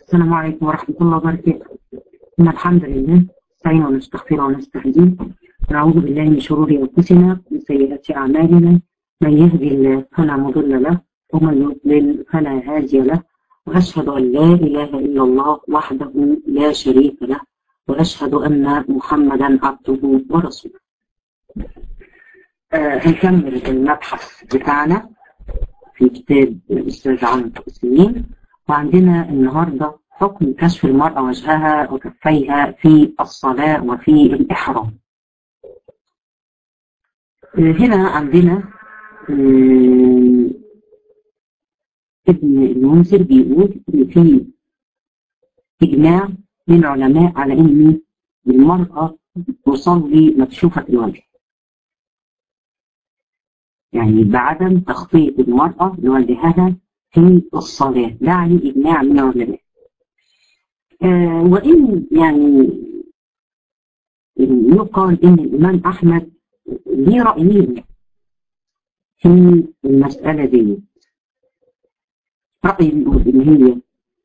السلام عليكم ورحمة الله وبركاته إن الحمد لله نستعين ونستغفر ونستهديه ونعوذ بالله من شرور أنفسنا ومن سيئات أعمالنا من يهدي الله فلا مضل له ومن يضلل فلا هادي له وأشهد أن لا إله إلا الله وحده لا شريك له وأشهد أن محمدا عبده ورسوله آه هنكمل المبحث بتاعنا في كتاب الأستاذ عمرو سنين وعندنا النهاردة حكم كشف المرأة وجهها وكفيها في الصلاة وفي الإحرام هنا عندنا ابن المنذر بيقول إن في إجماع من العلماء على إن المرأة تصلي مكشوفة الوجه يعني بعدم تغطية المرأة لوجهها في الصلاة ده عليه إجماع من العلماء آه وإن يعني يقال إن الإمام أحمد ليه رأيين في المسألة دي رأي بيقول إن هي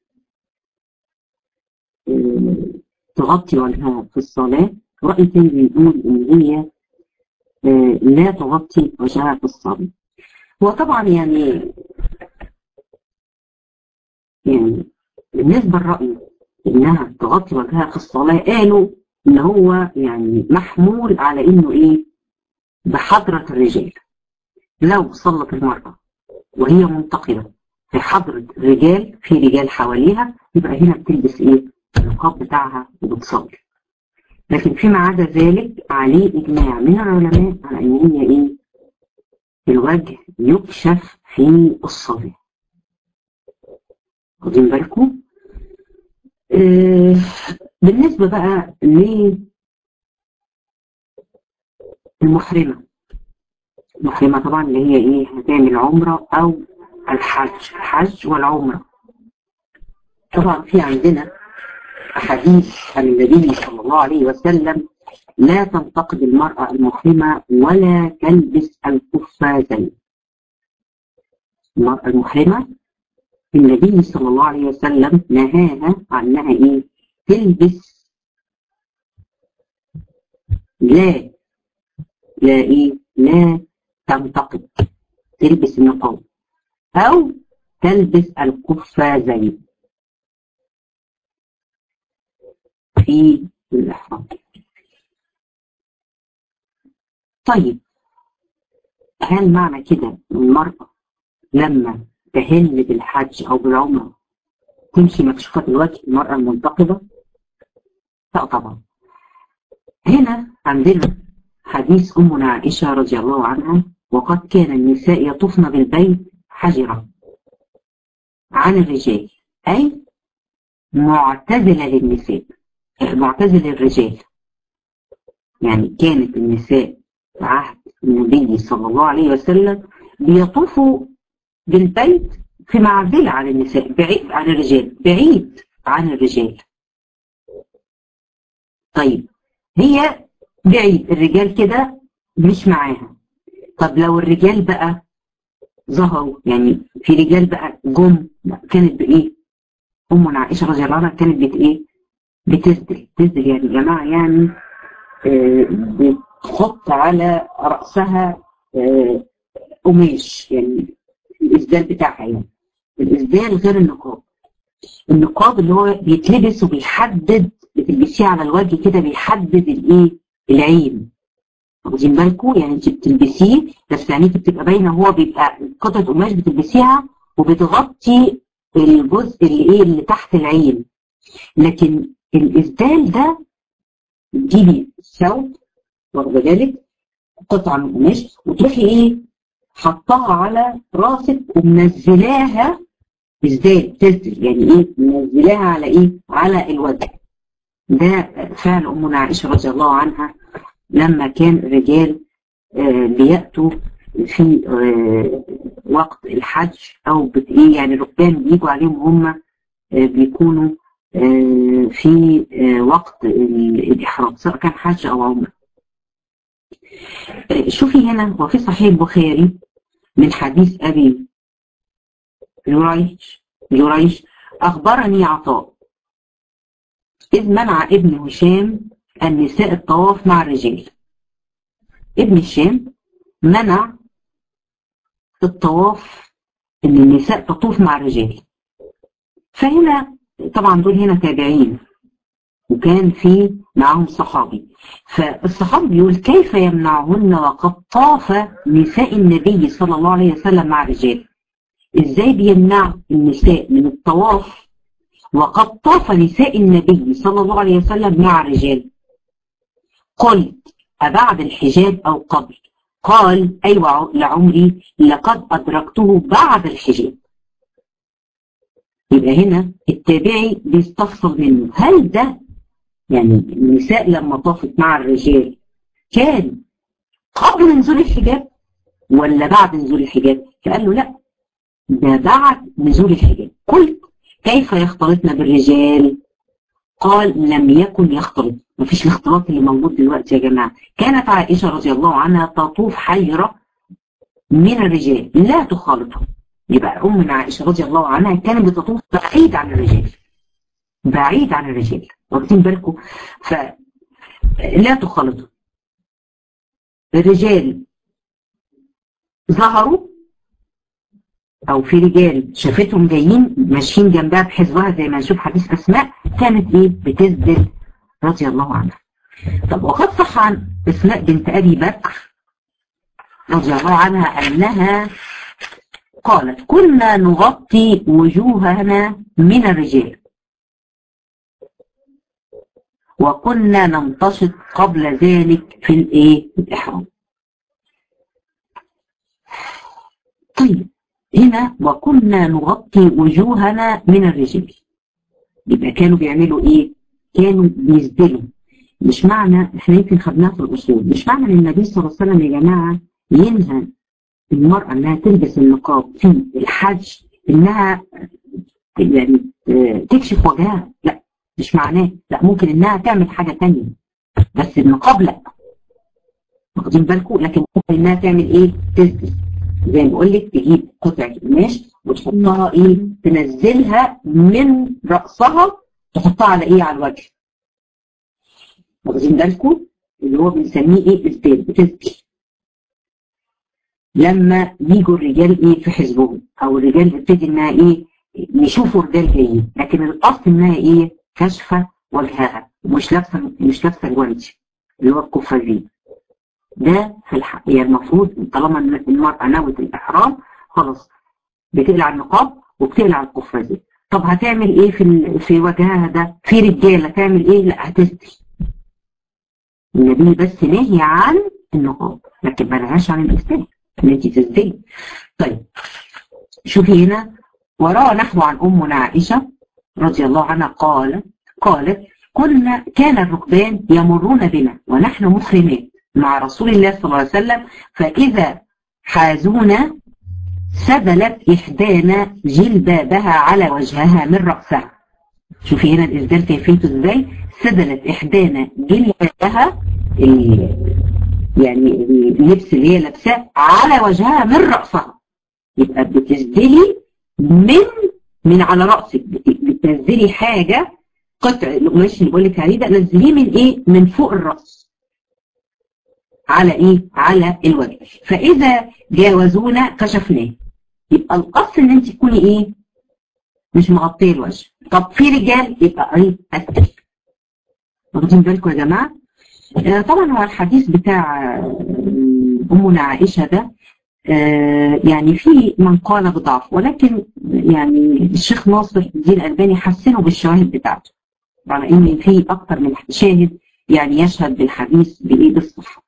آه تغطي وجهها في الصلاة رأي تاني بيقول إن هي آه لا تغطي وجهها في الصلاة وطبعا يعني يعني بالنسبة للرأي إنها تغطي وجهها في الصلاة قالوا إن هو يعني محمول على إنه إيه بحضرة الرجال لو صلت المرأة وهي منتقبة في حضرة رجال في رجال حواليها يبقى هنا بتلبس إيه النقاب بتاعها وبتصلي لكن فيما عدا ذلك عليه إجماع من العلماء على إن هي إيه الوجه يكشف في الصلاة واخدين بالكم آه بالنسبة بقى للمحرمة المحرمة طبعا اللي هي ايه هتعمل عمرة او الحج الحج والعمرة طبعا في عندنا أحاديث عن النبي صلى الله عليه وسلم لا تنتقد المرأة المحرمة ولا تلبس القفازين المرأة المحرمة النبي صلى الله عليه وسلم نهاها عنها ايه تلبس لا لا ايه لا تنتقد تلبس النقاب او تلبس القفازين في الاحرام طيب هل معنى كده المرأة لما تهل بالحج أو بالعمرة تمشي مكشوفة الوجه المرأة المنتقبة؟ لا طبعا هنا عندنا حديث أمنا عائشة رضي الله عنها وقد كان النساء يطفن بالبيت حجرا عن الرجال أي معتزلة للنساء معتزلة للرجال يعني كانت النساء في عهد النبي صلى الله عليه وسلم بيطوفوا بالبيت في معزلة عن النساء بعيد عن الرجال بعيد عن الرجال طيب هي بعيد الرجال كده مش معاها طب لو الرجال بقى ظهروا يعني في رجال بقى جم كانت بايه امنا عائشه رضي الله عنها كانت بت ايه بتسدل تسدل يعني يا جماعه يعني آه بتحط على راسها آه قماش يعني الإسدال بتاعها يعني الإسدال غير النقاب النقاب اللي هو بيتلبس وبيحدد بتلبسيه على الوجه كده بيحدد الايه العين واخدين بالكم يعني انت بتلبسيه بس عينيك بتبقى باينه هو بيبقى قطعه قماش بتلبسيها وبتغطي الجزء اللي ايه اللي تحت العين لكن الاسدال ده تجيبي ثوب واخده بالك قطعه من قماش وتروحي ايه حطها على راسك ومنزلاها ازاي تسدل يعني ايه منزلاها على ايه على الوجه ده فعل امنا عائشه رضي الله عنها لما كان الرجال آه بياتوا في آه وقت الحج او بت ايه يعني الركبان بيجوا عليهم هم آه بيكونوا في وقت الاحرام سواء كان حج او عمره شوفي هنا وفي صحيح البخاري من حديث أبي جريش جريش أخبرني عطاء إذ منع ابن هشام النساء الطواف مع الرجال ابن هشام منع الطواف ان النساء تطوف مع الرجال فهنا طبعا دول هنا تابعين وكان في معهم صحابي فالصحابي بيقول كيف يمنعهن وقد طاف نساء النبي صلى الله عليه وسلم مع الرجال ازاي بيمنع النساء من الطواف وقد طاف نساء النبي صلى الله عليه وسلم مع الرجال قلت أبعد الحجاب أو قبل قال أيوة لعمري لقد أدركته بعد الحجاب يبقى هنا التابعي بيستفصل منه هل ده يعني النساء لما طافت مع الرجال كان قبل نزول الحجاب ولا بعد نزول الحجاب فقال له لا ده بعد نزول الحجاب قلت كيف يختلطن بالرجال قال لم يكن يختلط مفيش الاختلاط اللي موجود دلوقتي يا جماعة كانت عائشة رضي الله عنها تطوف حيرة من الرجال لا تخالطهم يبقى أمنا عائشة رضي الله عنها كانت بتطوف بعيد عن الرجال بعيد عن الرجال واخدين بالكم فلا تخالطهم الرجال ظهروا او في رجال شافتهم جايين ماشيين جنبها بحزبها زي ما نشوف حديث اسماء كانت ايه بتسدل رضي الله عنها طب وقد صح عن اسماء بنت ابي بكر رضي الله عنها انها قالت كنا نغطي وجوهنا من الرجال وكنا ننتشط قبل ذلك في الايه الاحرام طيب هنا وكنا نغطي وجوهنا من الرجال يبقى كانوا بيعملوا ايه كانوا بيسدلوا مش معنى احنا يمكن خدناها في الاصول مش معنى ان النبي صلى الله عليه وسلم يا جماعه ينهى المراه انها تلبس النقاب في الحج انها يعني تكشف وجهها لا مش معناه لا ممكن انها تعمل حاجه ثانيه بس النقاب لا واخدين بالكم لكن ممكن انها تعمل ايه تسدل زي ما بقول لك تجيب قطعه قماش وتحطها ايه تنزلها من راسها تحطها على ايه على الوجه واخدين بالكم اللي هو بنسميه ايه التيل بتسدل لما يجوا الرجال ايه في حزبهم او الرجال بتبتدي انها ايه يشوفوا رجال جايين لكن الاصل انها ايه كاشفه وجهها ومش لابسه مش لابسه الورد اللي هو الكفارين ده في الحق يعني المفروض طالما المرأة نوت الإحرام خلاص بتقلع النقاب وبتقلع القفازين طب هتعمل ايه في في وجهها ده في رجاله تعمل ايه لا هتسدل النبي بس نهي عن النقاب لكن ما نهاش عن الاسلام ان انت تسدلي طيب شوفي هنا وراه نحو عن امنا عائشه رضي الله عنها قال قالت كنا كان الركبان يمرون بنا ونحن محرمات مع رسول الله صلى الله عليه وسلم فإذا حازونا سدلت إحدانا جلبابها على وجهها من رأسها شوفي هنا الإسدال كيفيته إزاي سدلت إحدانا جلبابها يعني اللبس اللي هي لابساه على وجهها من رأسها يبقى بتسدلي من من على رأسك بتنزلي حاجة قطع القماش اللي بقول لك عليه ده نزليه من ايه من فوق الرأس على ايه على الوجه فاذا جاوزونا كشفناه يبقى الاصل ان انت تكوني ايه مش مغطيه الوجه طب في رجال يبقى ايه استر واخدين بالكم يا جماعه آه طبعا هو الحديث بتاع امنا عائشه ده آه يعني في من قال بضعف ولكن يعني الشيخ ناصر الدين الالباني حسنه بالشواهد بتاعته على ان في اكثر من شاهد يعني يشهد بالحديث بايه بالصحه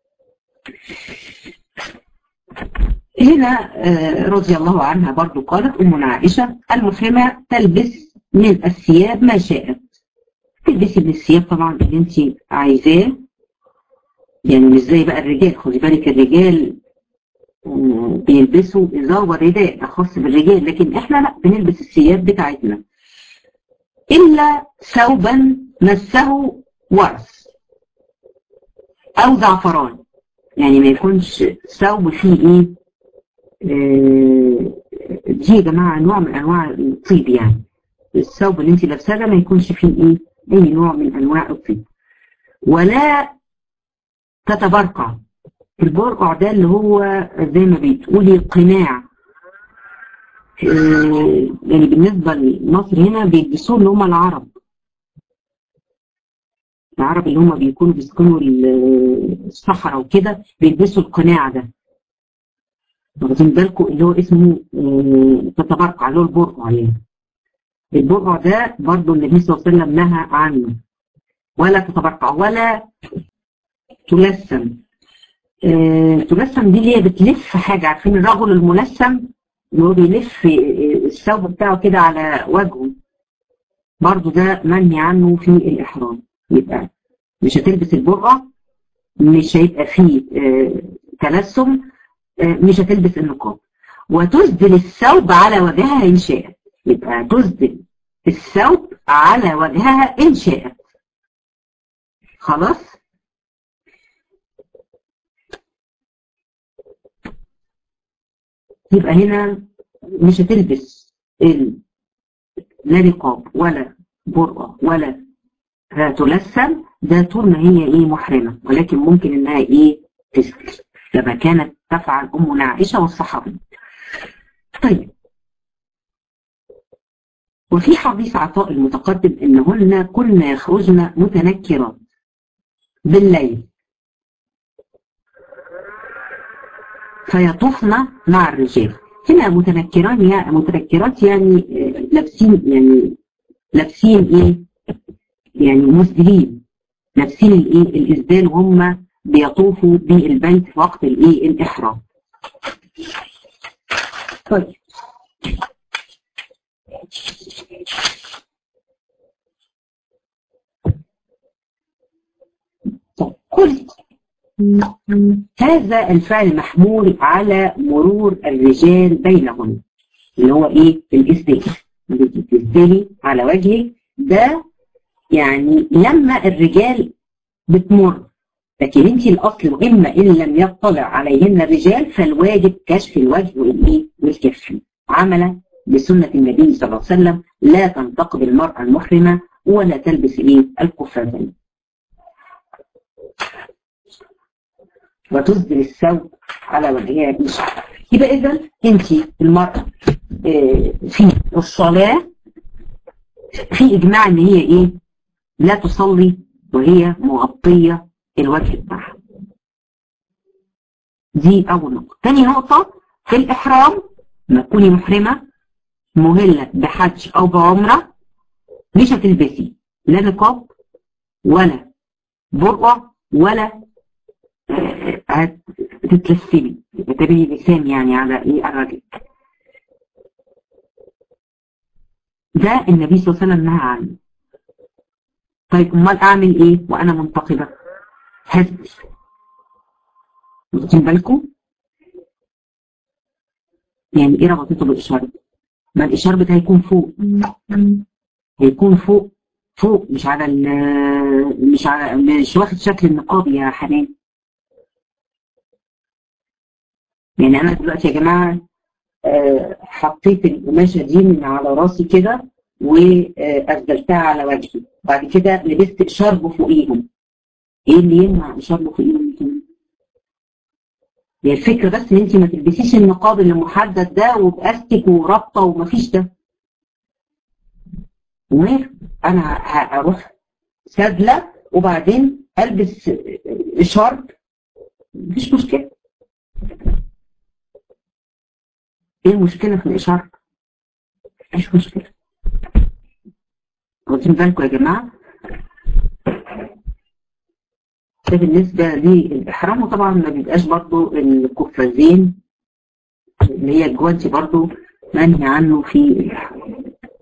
هنا رضي الله عنها برضو قالت أمنا عائشة المحرمة تلبس من الثياب ما شاءت تلبسي من الثياب طبعا اللي انت عايزاه يعني مش زي بقى الرجال خدي بالك الرجال بيلبسوا إزار ورداء ده خاص بالرجال لكن احنا لا بنلبس الثياب بتاعتنا إلا ثوبا مسه ورث أو زعفران يعني ما يكونش ثوب فيه ايه آه دي يا جماعه نوع من انواع الطيب يعني الثوب اللي انت لابساه ده ما يكونش فيه ايه أي نوع من أنواع الطيب ولا تتبرقع البرقع ده اللي هو زي ما بتقولي قناع يعني بالنسبة لمصر هنا بيلبسوه اللي هم العرب العرب اللي هم بيكونوا بيسكنوا الصحراء وكده بيلبسوا القناع ده واخدين بالكم اللي هو اسمه تتبرقع اللي هو البرقع يعني البرقع ده برضه النبي صلى الله عليه وسلم نهى عنه ولا تتبرقع ولا تلسم آه، تلسم دي اللي هي بتلف حاجة عارفين الرجل الملسم اللي هو بيلف الثوب بتاعه كده على وجهه برضه ده منهي عنه في الإحرام يبقى مش هتلبس البرقع مش هيبقى فيه آه، تلسم آه، مش هتلبس النقاب وتسدل الثوب على وجهها إن شاءت يبقى تسدل الثوب على وجهها إن شاءت خلاص يبقى هنا مش هتلبس ال- لا نقاب ولا برقع ولا تلسم ده طول ما هي ايه محرمة ولكن ممكن انها ايه تسكت كما كانت تفعل امنا عائشة والصحابة طيب وفي حديث عطاء المتقدم انهن كن يخرجن متنكرات بالليل فيطوفن مع الرجال هنا متنكران يعني متنكرات يعني آه، لابسين يعني لابسين ايه يعني مسدلين لابسين الايه الاسدال وهم بيطوفوا بالبيت في وقت الايه الاحرام طيب طيب قلت هذا الفعل محمول على مرور الرجال بينهم اللي هو ايه الاسدال بتسدلي على وجهك ده يعني لما الرجال بتمر لكن انت الاصل واما ان لم يطلع عليهن الرجال فالواجب كشف الوجه والايه والكفين عملا بسنه النبي صلى الله عليه وسلم لا تنتقب المراه المحرمه ولا تلبس ايه القفازين وتسدل الثوب على وجهها إن شاء الله. يبقى اذا انت المراه آه، في الصلاه في اجماع ان هي ايه لا تصلي وهي مغطيه الوجه بتاعها دي اول نقطه تاني نقطه في الاحرام لما تكوني محرمه مهله بحج او بعمره مش هتلبسي لا نقاب ولا برقع ولا آه، هتتلسمي تبني لسان يعني على ايه الرجل ده النبي صلى الله عليه وسلم نهى عنه طيب امال اعمل ايه وانا منتقبه هسبي واخدين بالكم يعني ايه ربطته بالاشاره ما الاشاره ده هيكون فوق هيكون فوق فوق مش على ال مش على مش واخد شكل النقاب يا حنان يعني انا دلوقتي يا جماعه آه، حطيت القماشه دي من على راسي كده واسدلتها على وجهي بعد كده لبست شرب فوقيهم ايه اللي يمنع شرب فوقيهم كمان؟ هي الفكره بس ان انت ما تلبسيش النقاب اللي محدد ده وبأستك ورابطه ومفيش ده وماله انا ه- هروح سادله وبعدين البس شرب مفيش مشكله ايه المشكله في الاشاره مفيش مشكله واخدين بالكم يا جماعه ده بالنسبه للاحرام وطبعا ما بيبقاش برضو القفازين اللي هي الجوانتي برضو منهي عنه في الاحرام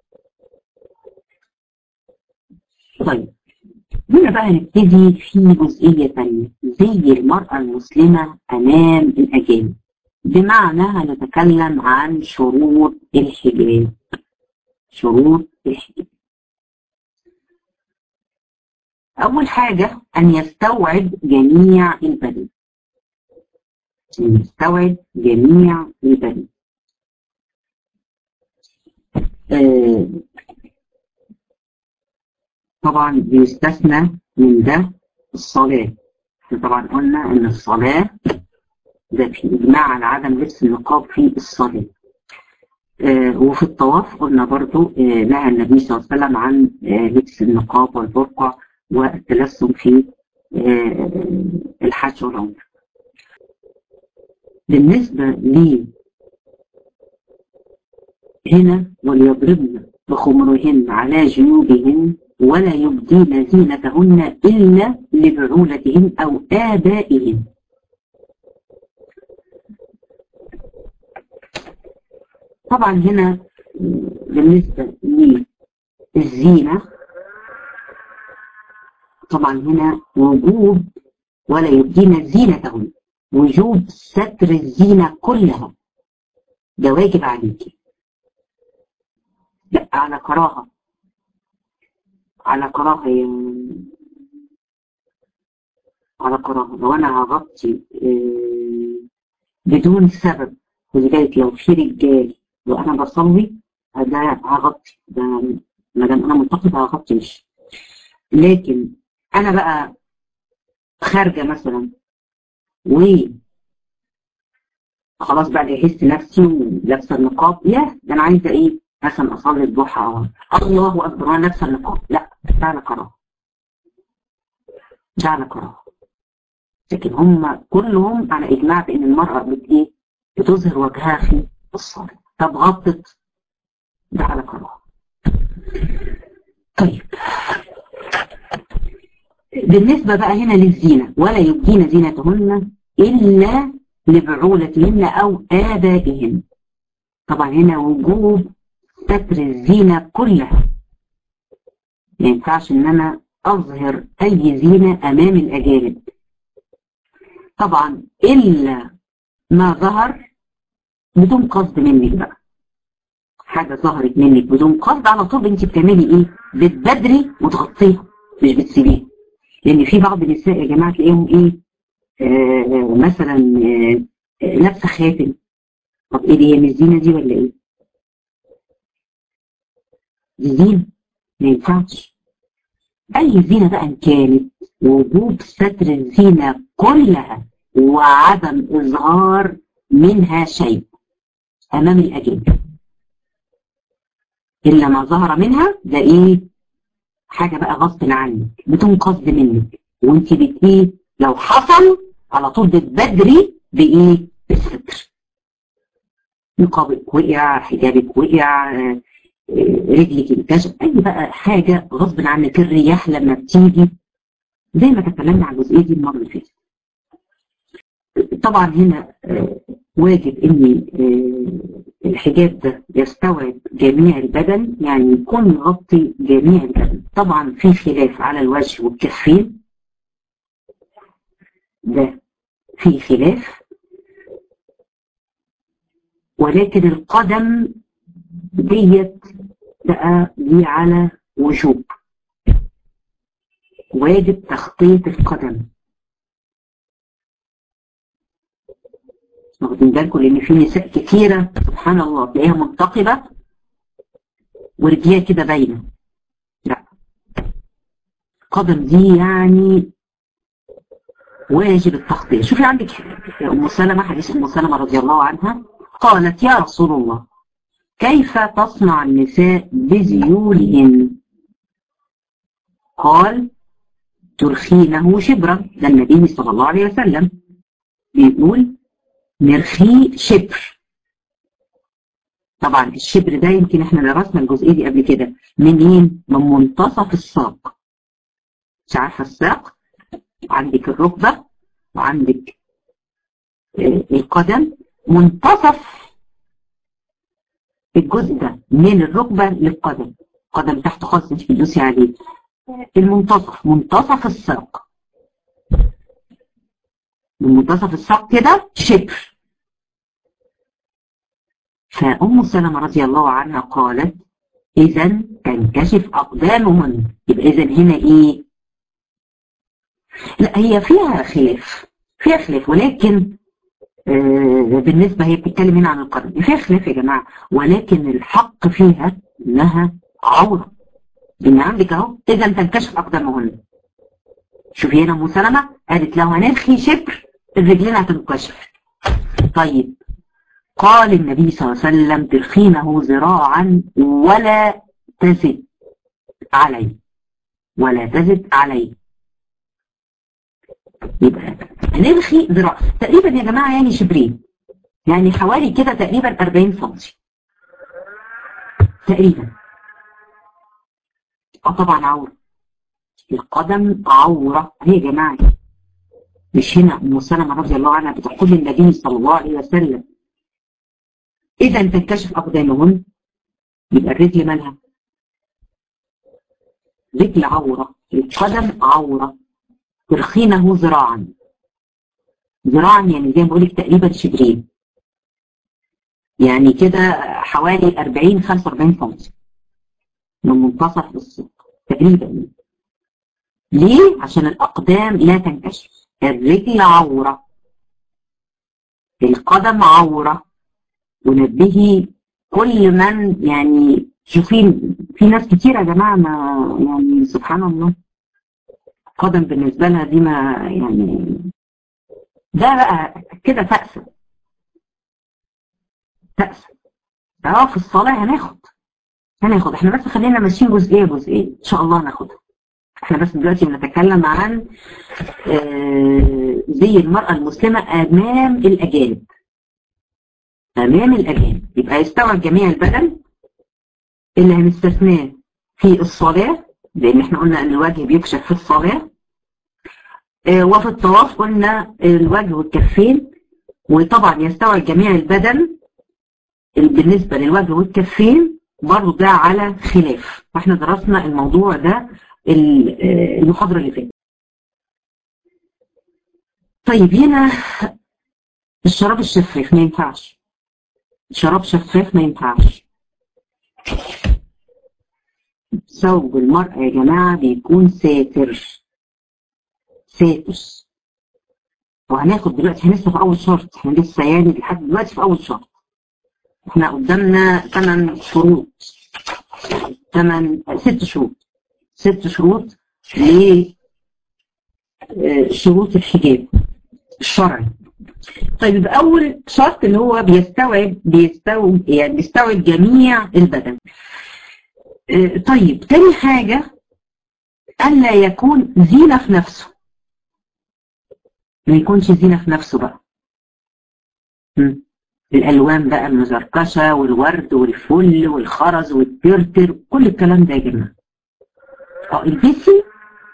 طيب هنا بقى هنبتدي في جزئية تانية زي المرأة المسلمة أمام الأجانب بمعنى هنتكلم عن شروط الحجاب شروط الحجاب أول حاجة أن يستوعب جميع البدن أن يستوعب جميع البدن آه، طبعا بيستثنى من ده الصلاة احنا طبعا قلنا ان الصلاة ده في اجماع على عدم لبس النقاب في الصلاة آه وفي الطواف قلنا برضو آه نهى النبي صلى الله عليه وسلم عن آه لبس النقاب والبرقع والتلثم في الحج والعمر بالنسبة لي هنا وليضربن بخمرهن على جيوبهن ولا يبدين زينتهن إلا لبعولتهن أو آبائهن طبعا هنا بالنسبة للزينة طبعا هنا وجوب ولا يبدين زينتهن وجوب ستر الزينة كلها ده واجب عليكي لا على كراهة على كراهة يعني على كراهة لو أنا هغطي بدون سبب خدي بالك لو في رجال وأنا بصلي ده هغطي ده ما دام أنا منتقبة هغطي مش لكن أنا بقى خارجة مثلا و خلاص بقى جهزت نفسي ولابسه النقاب يا ده انا عايزه ايه مثلا اصلي الضحى الله اكبر وانا لابسه النقاب لا ده على كراهه ده على كراهه لكن هم كلهم على اجماع بان المراه بت ايه بتظهر وجهها في الصلاه طب غطت ده على كراهه طيب بالنسبة بقى هنا للزينة ولا يبدين زينتهن إلا لبعولتهن أو آبائهن طبعا هنا وجوب ستر الزينة كلها ما ينفعش إن أنا أظهر أي زينة أمام الأجانب طبعا إلا ما ظهر بدون قصد منك بقى حاجة ظهرت منك بدون قصد على طول انت بتعملي ايه بتبدري وتغطيها مش بتسيبيها لان في بعض النساء يا جماعه تلاقيهم ايه آه مثلا آه لابسه خاتم طب ايه دي هي مش زينه دي ولا ايه؟ دي زينه ما ينفعش اي زينه بقى ان كانت وجوب ستر الزينه كلها وعدم اظهار منها شيء امام الاجانب الا ما ظهر منها ده ايه حاجه بقى غصب عنك بدون قصد منك وانت بت ايه لو حصل على طول بتبدري بايه بالستر نقابك وقع حجابك وقع رجلك انكشف اي بقى حاجه غصب عنك الرياح لما بتيجي زي ما تكلمنا عن الجزئيه دي المره اللي فاتت طبعا هنا واجب ان الحجاب ده يستوعب جميع البدن يعني يكون يغطي جميع البدن طبعا في خلاف على الوجه والكفين ده في خلاف ولكن القدم ديت بقى دي على وجوب واجب تخطيط القدم واخدين بالكم لان في نساء كتيره سبحان الله تلاقيها منتقبه ورجليها كده باينه لا القدم دي يعني واجب التغطيه شوفي عندك ام سلمه حديث ام سلمه رضي الله عنها قالت يا رسول الله كيف تصنع النساء بزيولهن قال ترخينه شبرا ده النبي صلى الله عليه وسلم بيقول نرخيه شبر طبعا الشبر ده يمكن احنا درسنا الجزئيه دي قبل كده منين من منتصف الساق مش عارفه الساق عندك الركبه وعندك القدم منتصف الجزء ده من الركبه للقدم القدم تحت خالص انت بتدوسي عليه المنتصف منتصف الساق من منتصف الساق كده شبر فأم سلمة رضي الله عنها قالت إذا تنكشف أقدامهن يبقى إذا هنا إيه؟ لا هي فيها خلاف فيها خلاف ولكن آه بالنسبة هي بتتكلم هنا عن القدم فيها خلاف يا جماعة ولكن الحق فيها إنها عورة ان عندك اهو اذا تنكشف اقدامهن شوفي هنا ام سلمة قالت لو هنرخي شبر الرجلين هتنكشف طيب قال النبي صلى الله عليه وسلم ترخينه ذراعا ولا تزد عليه ولا تزد عليه يبقى هنرخي ذراع تقريبا يا جماعة يعني شبرين يعني حوالي كده تقريبا 40 سم تقريبا اه طبعا عورة القدم عورة هي يا جماعة مش هنا ام سلمة رضي الله عنها بتقول للنبي صلى الله عليه وسلم اذا تنكشف اقدامهن يبقى الرجل مالها رجل عورة القدم عورة ترخينه ذراعا ذراعا يعني زي ما بقول لك تقريبا شبرين يعني كده حوالي 40 45 سم من منتصف الساق تقريبا ليه؟ عشان الأقدام لا تنكشف الرجل عورة القدم عورة ونبهي كل من يعني شوفين في ناس كتير يا جماعة ما يعني سبحان الله القدم بالنسبة لها دي ما يعني ده بقى كده فأسة فأسة اه في الصلاة هناخد هناخد احنا بس خلينا ماشيين جزئية جزئية ان شاء الله هناخدها احنا بس دلوقتي بنتكلم عن آه زي المرأة المسلمة امام الاجانب امام الاجانب يبقى يستوعب جميع البدن اللي هنستثناه في الصلاة لان احنا قلنا ان الوجه بيكشف في الصلاة آه وفي الطواف قلنا الوجه والكفين وطبعا يستوعب جميع البدن بالنسبة للوجه والكفين برضه ده على خلاف واحنا درسنا الموضوع ده المحاضرة اللي فاتت طيب هنا الشراب الشفاف ما ينفعش شراب شفاف ما ينفعش ثوب المرأة يا جماعة بيكون ساتر ساتر وهناخد دلوقتي احنا لسه في أول شرط احنا لسه يعني لحد دلوقتي في أول شرط احنا قدامنا ثمان شروط ثمان ست شروط ست شروط ل شروط الحجاب الشرعي طيب يبقى اول شرط اللي هو بيستوعب بيستوعب يعني بيستوعب جميع البدن طيب تاني حاجة ألا يكون زينة في نفسه ما يكونش زينة في نفسه بقى م. الالوان بقى المزركشه والورد والفل والخرز والترتر كل الكلام ده يا جماعه اه البسي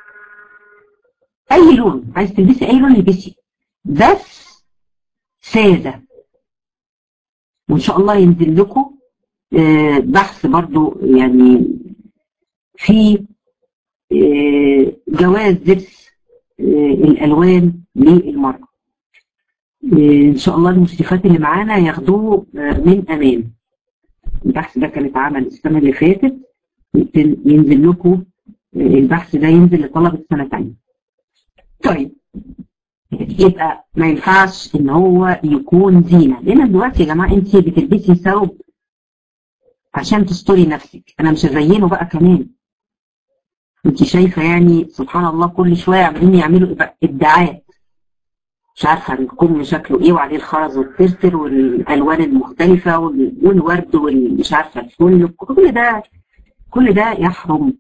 اي لون عايز تلبسي اي لون البسي بس ساده وان شاء الله ينزل لكم آه بحث برضو يعني في آه جواز لبس آه الالوان للمرأة ان شاء الله المشرفات اللي معانا ياخدوه من امان البحث ده كان اتعمل السنه اللي فاتت ينزل لكم البحث ده ينزل لطلبه سنه ثانيه طيب يبقى ما ينفعش ان هو يكون زينه لان دلوقتي يا جماعه انت بتلبسي ثوب عشان تستري نفسك انا مش هزينه بقى كمان انت شايفه يعني سبحان الله كل شويه عمالين يعملوا ابداعات مش عارفه الكم شكله ايه وعليه الخرز والترتر والالوان المختلفه والورد والمش عارفه الفل كل ده كل ده يحرم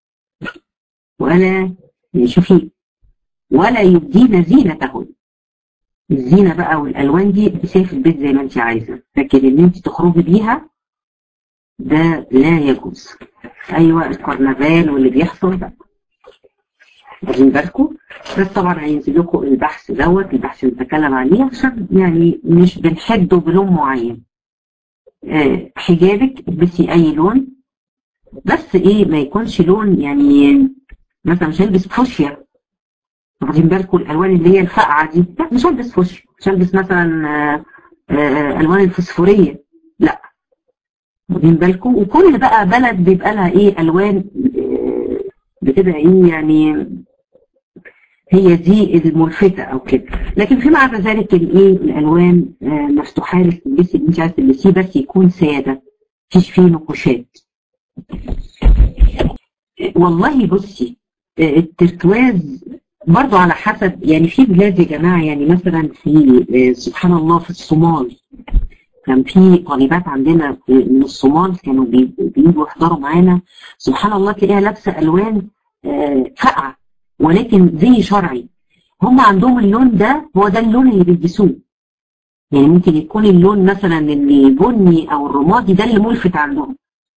ولا شوفي ولا يبدين زينتهن الزينه بقى والالوان دي تسيبي في البيت زي ما انت عايزه لكن ان انت تخرجي بيها ده لا يجوز ايوه الكرنفال واللي بيحصل ده واخدين بالكم بس طبعا هينزل لكم البحث دوت البحث اللي بتكلم عليه عشان يعني مش بنحده بلون معين آه حجابك البسي اي لون بس ايه ما يكونش لون يعني مثلا مش هلبس فوشيا واخدين بالكم الالوان اللي هي الفاقعه دي لا مش هلبس فوشيا مش هلبس مثلا آه آه الوان الفسفوريه لا واخدين بالكم وكل بقى بلد بيبقى لها ايه الوان بتبقى ايه يعني هي دي الملفتة او كده لكن فيما عدا ذلك الايه الالوان آه مفتوحة لك تلبسي اللي انت عايز تلبسيه بس يكون سادة مفيش فيه نقوشات والله بصي التركواز برضو على حسب يعني في بلاد يا جماعة يعني مثلا في سبحان الله في الصومال كان في طالبات عندنا من الصومال كانوا بيجوا يحضروا معانا سبحان الله تلاقيها لابسه الوان فقعه ولكن زي شرعي هم عندهم اللون ده هو ده اللون اللي بيلبسوه يعني ممكن يكون اللون مثلا اللي بني او الرمادي ده اللي ملفت عندهم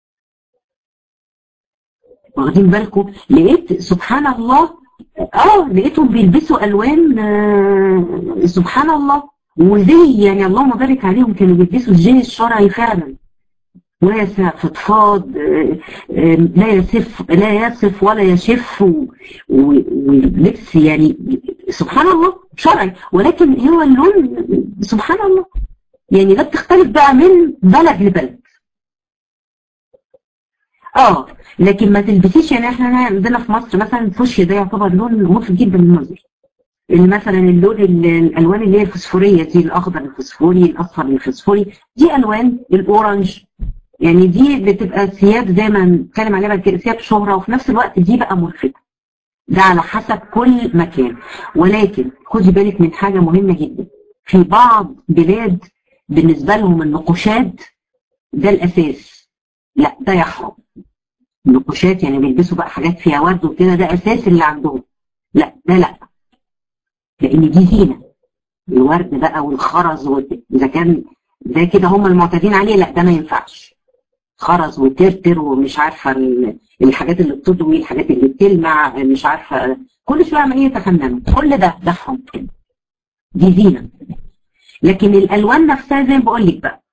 واخدين بالكم لقيت سبحان الله اه لقيتهم بيلبسوا الوان آه سبحان الله وزي يعني اللهم بارك عليهم كانوا بيلبسوا الزي الشرعي فعلا واسع فضفاض آه آه لا يسف لا يصف ولا يشف ولبس يعني سبحان الله شرعي ولكن هو اللون سبحان الله يعني ده بتختلف بقى من بلد لبلد اه لكن ما تلبسيش يعني احنا عندنا في مصر مثلا الفوشيا ده يعتبر لون ملفت جدا للنظر اللي مثلا اللون الالوان اللي هي الفسفوريه دي الاخضر الفسفوري الاصفر الفسفوري دي الوان الاورنج يعني دي بتبقى ثياب زي ما نتكلم عليها بعد كده ثياب شهره وفي نفس الوقت دي بقى ملفته ده على حسب كل مكان ولكن خدي بالك من حاجه مهمه جدا في بعض بلاد بالنسبه لهم النقوشات ده الاساس لا ده يحرم النقوشات يعني بيلبسوا بقى حاجات فيها ورد وكده ده اساس اللي عندهم لا ده لا لان دي زينه الورد بقى والخرز اذا كان ده كده هم المعتادين عليه لا ده ما ينفعش خرز وترتر ومش عارفه الحاجات اللي بتضوي الحاجات اللي بتلمع مش عارفه كل شويه عمليه تفنن كل ده ده حرام دي زينه لكن الالوان نفسها زي ما بقول لك بقى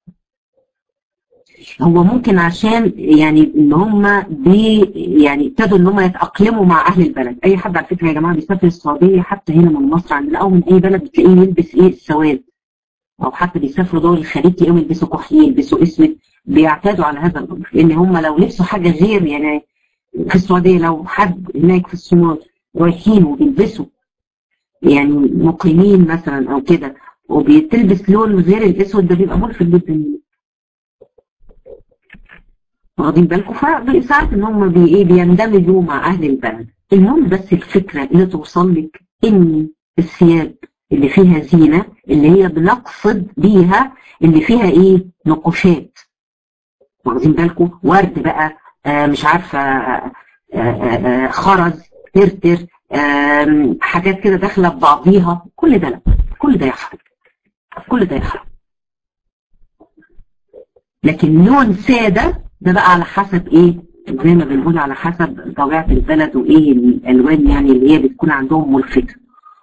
هو ممكن عشان يعني ان هم بي يعني ابتدوا ان هم يتاقلموا مع اهل البلد اي حد على فكره يا جماعه بيسافر السعوديه حتى هنا من مصر عندنا او من اي بلد بتلاقيه يلبس ايه السواد او حتى بيسافروا دول الخليج تلاقيهم يلبسوا كحلي يلبسوا اسود بيعتادوا على هذا الامر لان هم لو لبسوا حاجه غير يعني في السعوديه لو حد هناك في الصومال رايحين وبيلبسوا يعني مقيمين مثلا او كده وبتلبس لون غير الاسود ده بيبقى ملفت جدا واخدين بالكم فساعات ان هم بي ايه بيندمجوا مع اهل البلد المهم بس الفكره اللي توصل لك ان الثياب اللي فيها زينه اللي هي بنقصد بيها اللي فيها ايه نقوشات واخدين بالكم ورد بقى آه مش عارفه آه آه خرز ترتر حاجات كده داخله ببعضيها كل ده لا كل ده يحرم كل ده يحرم لكن لون ساده ده بقى على حسب ايه زي ما بنقول على حسب طبيعه البلد وايه الالوان يعني اللي هي بتكون عندهم ملفته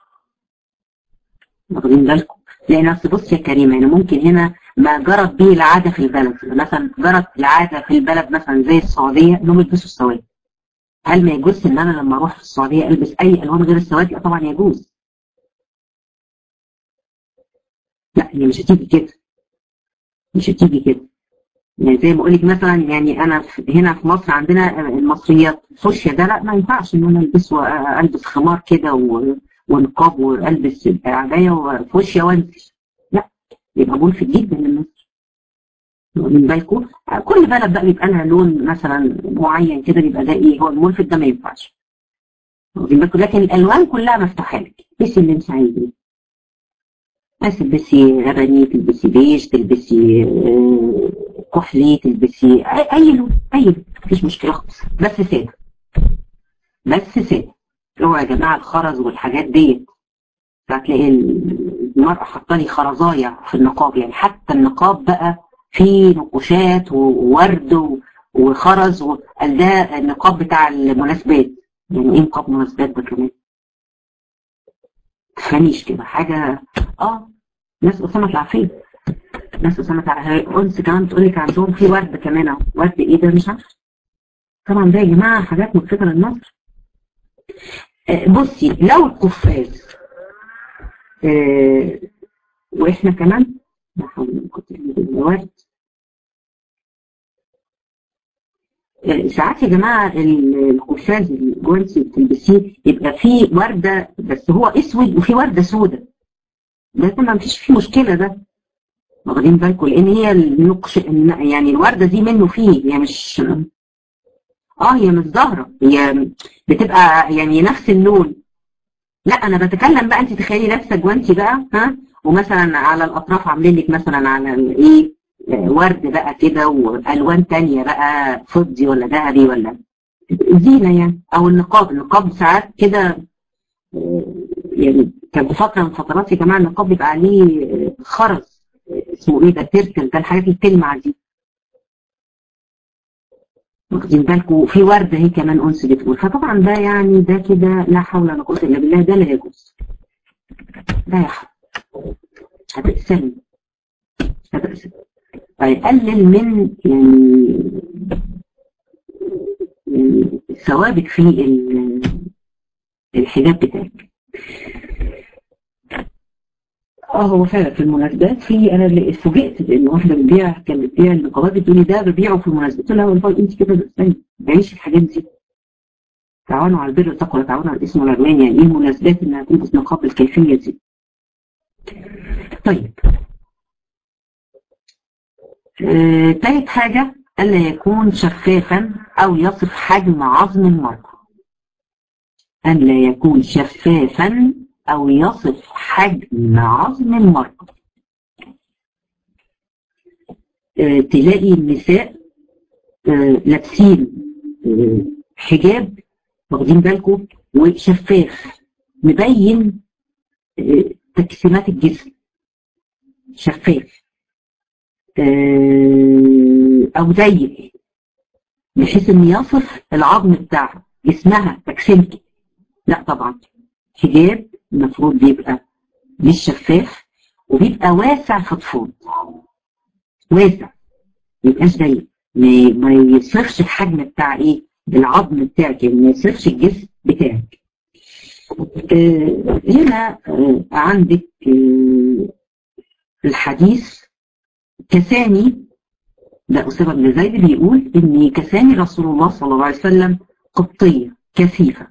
واخدين بالكم لان اصل بص يا كريمه يعني ممكن هنا ما جرت به العاده في البلد مثلا جرت العاده في البلد مثلا زي السعوديه انهم يلبسوا السواد هل ما يجوز ان انا لما اروح في السعوديه البس اي الوان غير السواد؟ لا طبعا يجوز لا هي مش هتيجي كده مش هتيجي كده يعني زي ما اقول لك مثلا يعني انا هنا في مصر عندنا المصريات فوشيا ده لا ما ينفعش ان انا البس والبس خمار كده ونقاب والبس عبايه وفوشيا وانزل لا يبقى ملفت جدا للناس من بالكم كل بلد بقى بيبقى لها لون مثلا معين كده بيبقى ده ايه هو الملفت ده ما ينفعش لكن الالوان كلها مفتوحه لك بسي اللي انت عايزاه بس تلبسي غبني تلبسي بيج تلبسي كحلي تلبسي اي لون اي لون مفيش مشكله خالص بس ساده بس ساده هو يا جماعه الخرز والحاجات ديت هتلاقي المرأة حاطه لي خرزايا في النقاب يعني حتى النقاب بقى فيه نقوشات وورد وخرز قال ده النقاب بتاع المناسبات يعني ايه نقاب مناسبات ده كمان تفهميش كده حاجة اه ناس أسامة العافية ناس أسامة العافية أنس كمان بتقول لك عندهم في ورد كمان اهو ورد ايه ده مش عارفة طبعا ده يا جماعة حاجات ملفتة للنظر آه بصي لو القفاز آه واحنا كمان كنت الورد ساعات يا جماعه القفاز الجوانتي اللي بتلبسيه يبقى فيه ورده بس هو اسود وفي ورده سوداء ده طبعا مفيش فيه مشكله ده واخدين بالكم لان هي النقش يعني الورده دي منه فيه هي يعني مش اه هي مش ظاهره هي بتبقى يعني نفس اللون لا انا بتكلم بقى انت تخيلي لابسه جوانتي بقى ها ومثلا على الاطراف عاملين لك مثلا على الايه ورد بقى كده والوان تانية بقى فضي ولا ذهبي ولا زينه يعني او النقاب النقاب ساعات كده يعني كان في فتره من فترات يا جماعه النقاب بيبقى عليه خرز اسمه ايه ده ترتل ده الحاجات اللي بتلمع دي واخدين بالكم في ورده هي كمان انس بتقول فطبعا ده يعني ده كده لا حول ولا قوه الا بالله ده لا يجوز لا يا حول هتقسم هتقسم طيب قلل من يعني يعني ثوابت في الحجاب بتاعك اه هو فعلا في المناسبات في انا اللي فوجئت بان واحده بتبيع كانت بتبيع النقابات بتقول لي ده ببيعه في المناسبات قلت لها والله انت كده استني بعيش الحاجات دي تعاونوا على البر والتقوى تعاونوا على الاسم والعدوان يعني ايه المناسبات انها تلبس نقاب الكيفيه دي طيب آه، تالت حاجة ألا يكون شفافا أو يصف حجم عظم المرأة ألا يكون شفافا أو يصف حجم عظم المرأة آه، تلاقي النساء آه، لابسين آه، حجاب واخدين بالكم وشفاف مبين آه، تجسيمات الجسم شفاف آه، او ضيق بحيث ان يصف العظم بتاعها جسمها تجسيمته لا طبعا حجاب المفروض بيبقى مش شفاف وبيبقى واسع فضفاض واسع ما يبقاش ضيق ما ما يصفش الحجم بتاع ايه العظم بتاعك يعني ما يصفش الجسم بتاعك آه، هنا آه، عندك آه، الحديث كساني ده أسامة بن زيد بيقول إن كساني رسول الله صلى الله عليه وسلم قبطية كثيفة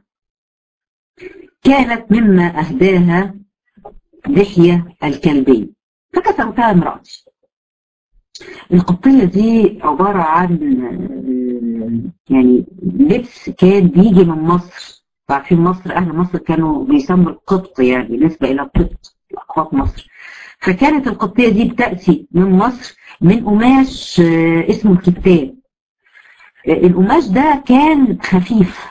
كانت مما أهداها دحية الكلبي فكسرتها امرأتي القبطية دي عبارة عن آه، يعني لبس كان بيجي من مصر عارفين مصر أهل مصر كانوا بيسموا القبط يعني نسبة إلى القبط أقباط مصر فكانت القبطية دي بتأتي من مصر من قماش آه، اسمه الكتان آه، القماش ده كان خفيف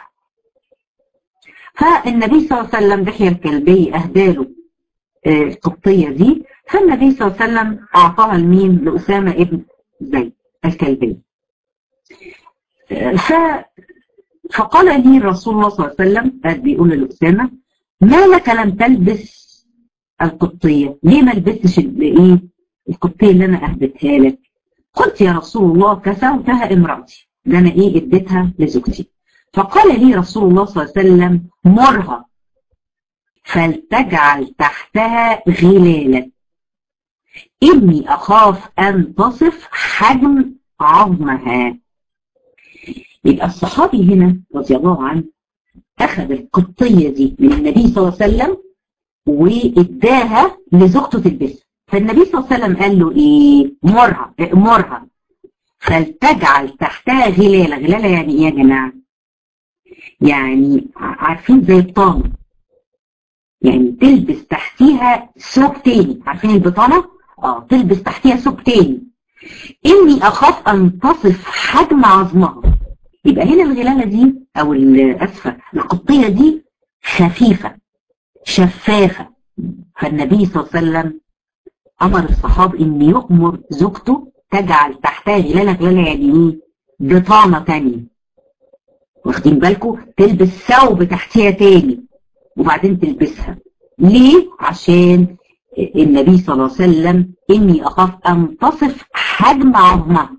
فالنبي صلى الله عليه وسلم دحية الكلبي أهداله آه، القبطية دي فالنبي صلى الله عليه وسلم أعطاها لمين لأسامة ابن زيد الكلبي آه، ف فقال لي الرسول الله صلى الله عليه وسلم قال بيقول لأسامة ما لك لم تلبس القبطية ليه ما لبستش ال- ايه القبطية اللي انا اهدتها لك قلت يا رسول الله كسوتها امرأتي ده انا ايه اديتها لزوجتي فقال لي رسول الله صلى الله عليه وسلم مرها فلتجعل تحتها غلالا إني أخاف أن تصف حجم عظمها يبقى الصحابي هنا رضي الله عنه أخذ القبطية دي من النبي صلى الله عليه وسلم واداها لزوجته تلبسها فالنبي صلى الله عليه وسلم قال له ايه مرها مرها فلتجعل تحتها غلالة غلالة يعني ايه يا جماعة يعني عارفين زي الطامة يعني تلبس تحتيها ثوب تاني عارفين البطانة اه تلبس تحتيها ثوب تاني اني اخاف ان تصف حجم عظمها يبقى هنا الغلالة دي او اسفة القبطية دي خفيفة شفافة فالنبي صلى الله عليه وسلم أمر الصحاب إن يؤمر زوجته تجعل تحتها غلالة غلالة يعني إيه؟ بطانة تانية واخدين بالكم تلبس ثوب تحتها تاني وبعدين تلبسها ليه؟ عشان النبي صلى الله عليه وسلم إني أخاف أن تصف حجم عظمها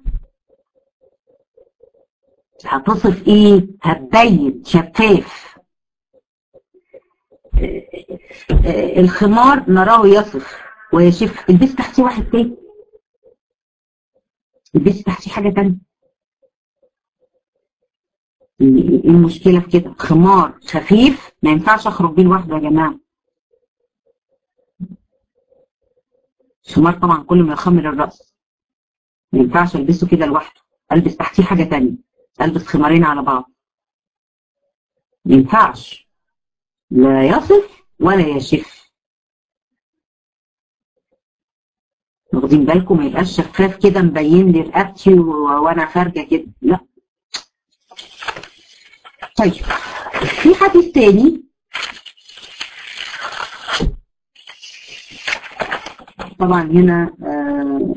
هتصف إيه؟ هتبين شفاف الخمار نراه يصف ويشف البس تحتيه واحد تاني البس تحتيه حاجة تانية ايه المشكلة في كده خمار خفيف ما ينفعش اخرج بيه لوحده يا جماعة خمار طبعا كل ما يخمر الرأس ما ينفعش البسه كده لوحده البس تحتيه حاجة تانية البس خمارين على بعض ما ينفعش لا يصف ولا يشف واخدين بالكم ما يبقاش شفاف كده مبين لي رقبتي وانا خارجه كده لا طيب في حديث تاني طبعا هنا آه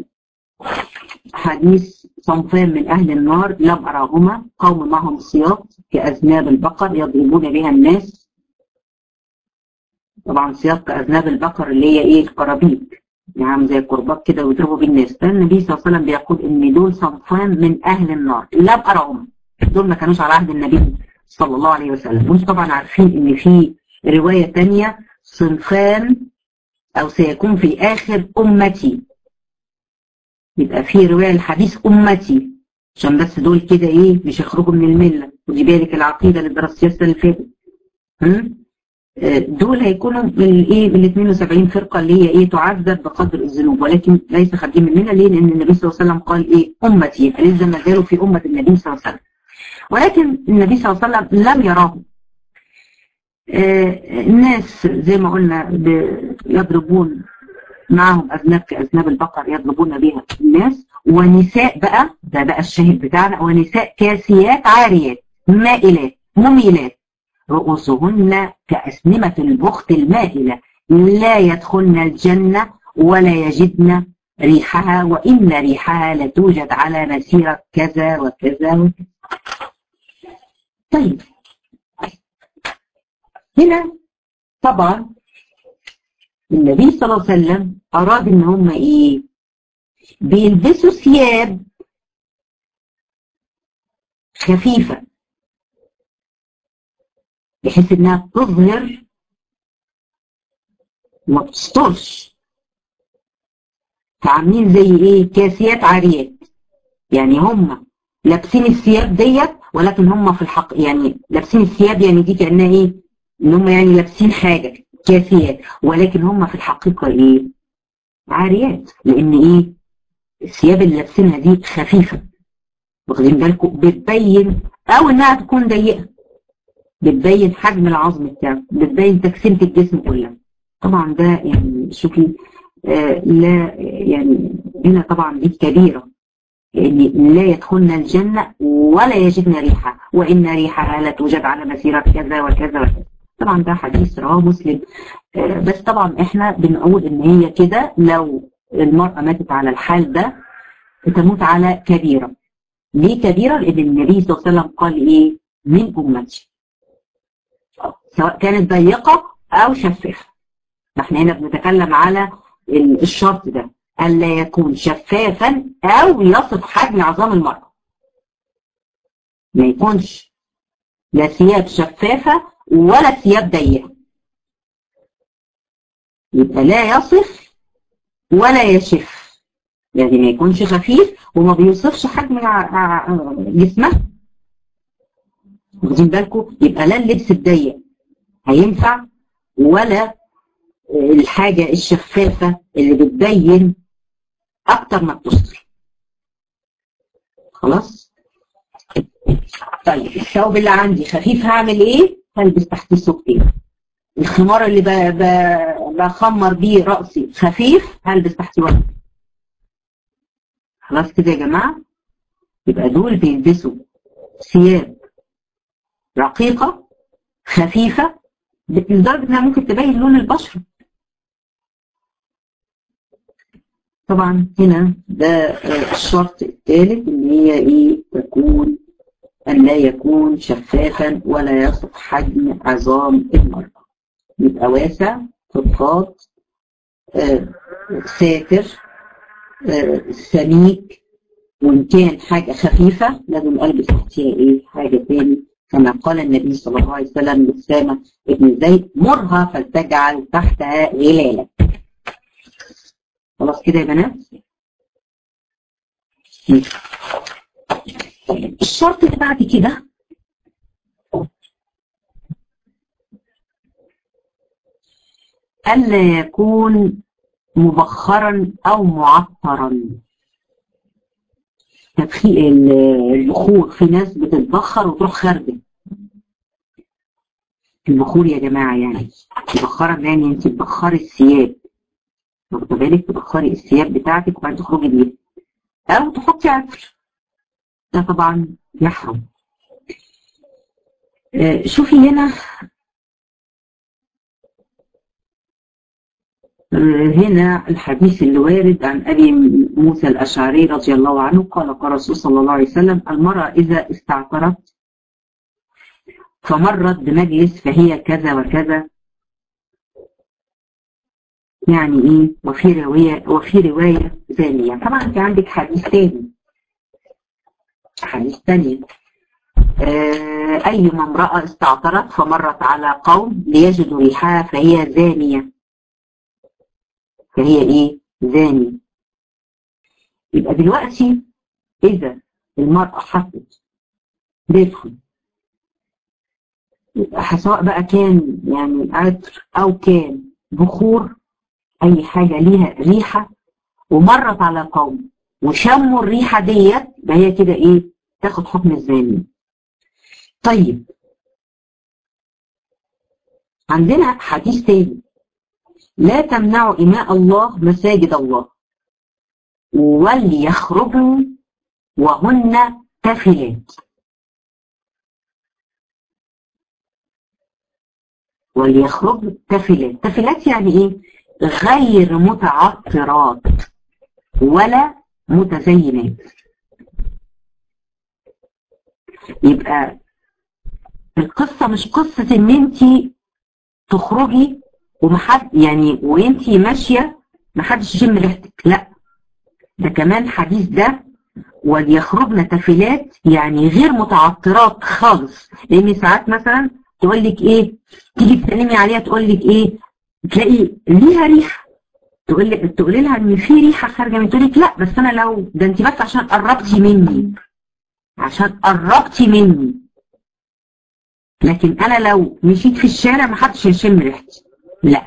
حديث صنفان من أهل النار لم أراهما قوم معهم سياط كأذناب البقر يضربون بها الناس طبعا سياط كأذناب البقر اللي هي إيه القرابيب يعني زي القربات كده ويضربوا بالناس فالنبي صلى الله عليه وسلم بيقول إن دول صنفان من أهل النار لم أراهما دول ما كانوش على عهد النبي صلى الله عليه وسلم وانتم طبعا عارفين إن في رواية تانية صنفان أو سيكون في آخر أمتي يبقى في رواية الحديث أمتي عشان بس دول كده إيه مش يخرجوا من الملة ودي بالك العقيدة اللي درستيها السنة اللي فاتت دول هيكونوا من الايه من 72 فرقه اللي هي ايه تعذب بقدر الذنوب ولكن ليس خارجين مننا ليه؟ لان النبي صلى الله عليه وسلم قال ايه؟ امتي فلسه ما زالوا في امه النبي صلى الله عليه وسلم. ولكن النبي صلى الله عليه وسلم لم يراهم. آه الناس زي ما قلنا يضربون معهم أذناب كأذناب البقر يضربون بها الناس ونساء بقى ده بقى الشهيد بتاعنا ونساء كاسيات عاريات مائلات مميلات رؤوسهن كأسنمة البخت المائلة لا يدخلن الجنة ولا يجدن ريحها وإن ريحها لتوجد على مسيرة كذا وكذا وكذا طيب هنا طبعا النبي صلى الله عليه وسلم أراد إن هم إيه؟ بيلبسوا ثياب خفيفة بحيث إنها تظهر وما بتسترش فعاملين زي إيه؟ كاسيات عاريات يعني هم لابسين الثياب ديت ولكن هم في الحق يعني لابسين الثياب يعني دي كأنها إيه؟ إن هم يعني لابسين حاجة كافيات ولكن هم في الحقيقة ايه عاريات لان ايه الثياب اللي لابسينها دي خفيفة واخدين بالكم بتبين او انها تكون ضيقة بتبين حجم العظم بتاعه بتبين تكسيمة الجسم كلها طبعا ده يعني شوفي آه لا يعني هنا طبعا دي كبيرة يعني لا يدخلن الجنة ولا يجدن ريحها وإن ريحها لا توجد على مسيرة كذا وكذا وكذا طبعا ده حديث رواه مسلم آه بس طبعا احنا بنقول ان هي كده لو المرأة ماتت على الحال ده تموت على كبيرة ليه كبيرة؟ لان النبي صلى الله عليه وسلم قال ايه من امتي سواء كانت ضيقة او شفافة احنا هنا بنتكلم على الشرط ده ألا يكون شفافا أو يصف حجم عظام المرأة ما يكونش لا ثياب شفافة ولا ثياب ضيقة يبقى لا يصف ولا يشف يعني ما يكونش خفيف وما بيوصفش حجم جسمها واخدين بالكم يبقى لا اللبس الضيق هينفع ولا الحاجة الشفافة اللي بتبين أكتر ما بتستر خلاص طيب الثوب اللي عندي خفيف هعمل ايه هلبس تحتيه ثوبتين الخمار اللي ب... ب... بخمر بيه رأسي خفيف هلبس تحتيه واحد خلاص كده يا جماعة يبقى دول بيلبسوا ثياب رقيقة خفيفة لدرجة انها ممكن تبين لون البشرة طبعا هنا ده الشرط الثالث اللي هي ايه تكون ان لا يكون شفافا ولا يصف حجم عظام المرأة يبقى واسع فضفاض آه ساتر آه سميك وان كان حاجة خفيفة لازم البس تحتيها ايه حاجة تاني كما قال النبي صلى الله عليه وسلم لأسامة ابن زيد مرها فلتجعل تحتها غلالا خلاص كده يا بنات الشرط اللي بعد كده ألا يكون مبخرا أو معطرا تدخين البخور في ناس بتتبخر وتروح خارجه البخور يا جماعه يعني تبخرها يعني انت تبخري الثياب واخده بالك تبخري الثياب بتاعتك وبعدين تخرجي بيها او تحطي عطر ده طبعا يحرم آه شوفي هنا هنا الحديث اللي وارد عن أبي موسى الأشعري رضي الله عنه قال قال الرسول صلى الله عليه وسلم المرأة إذا استعطرت فمرت بمجلس فهي كذا وكذا يعني إيه وفي رواية وفي رواية ثانية طبعا أنت عندك حديث ثاني حديث ثاني آه أيما امرأة استعطرت فمرت على قوم ليجدوا ريحها فهي زانية فهي ايه زاني يبقى دلوقتي اذا المرأة حطت دفن يبقى سواء بقى كان يعني عطر او كان بخور اي حاجة ليها ريحة ومرت على قوم وشموا الريحة ديت يبقى هي كده ايه تاخد حكم الزاني طيب عندنا حديث تاني لا تمنعوا إماء الله مساجد الله وليخرجوا وهن تفلات وليخرجوا تفلات تفلات يعني ايه غير متعطرات ولا متزينات يبقى القصة مش قصة ان انت تخرجي ومحد يعني وانتي ماشية محدش يشم ريحتك لا ده كمان حديث ده وليخرجن تفلات يعني غير متعطرات خالص لان ساعات مثلا تقول لك ايه تيجي تسلمي عليها تقول لك ايه تلاقي ليها ريحه تقول لك تقولي لها ان في ريحه خارجه من تقول لك لا بس انا لو ده انت بس عشان قربتي مني عشان قربتي مني لكن انا لو مشيت في الشارع محدش هيشم ريحتي لا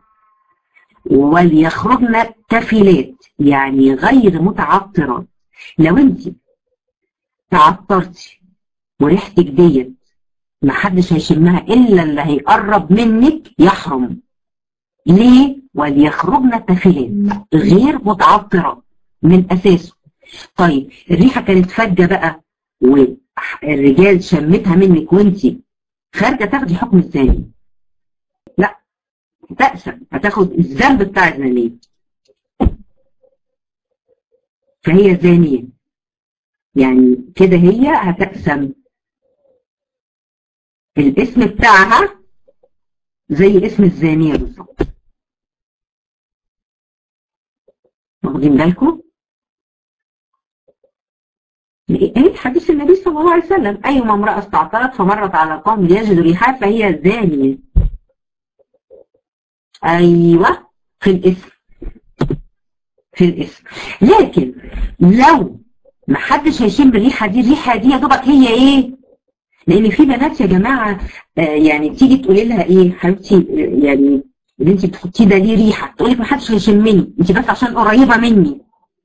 وليخرجن تفلات يعني غير متعطرات لو انت تعطرتي وريحتك ديت محدش هيشمها الا اللي هيقرب منك يحرم ليه وليخرجن تفلات غير متعطرات من اساسه طيب الريحه كانت فجه بقى والرجال شمتها منك وانت خارجه تاخدي حكم الثاني لا هتأسم هتاخد الذنب بتاع الزانية فهي زانية يعني كده هي هتقسم الاسم بتاعها زي اسم الزانية بالظبط واخدين بالكم؟ ايه حديث النبي صلى الله عليه وسلم ايما امرأة استعطرت فمرت على قوم ليجدوا ريحها فهي زانية ايوه في الاسم في الاسم لكن لو ما حدش هيشم الريحه دي الريحه دي يا دوبك هي ايه لان في بنات يا جماعه آه يعني تيجي تقولي لها ايه حبيبتي آه يعني اللي انت بتحطيه ده ليه ريحه تقول لك ما حدش هيشمني انت بس عشان قريبه مني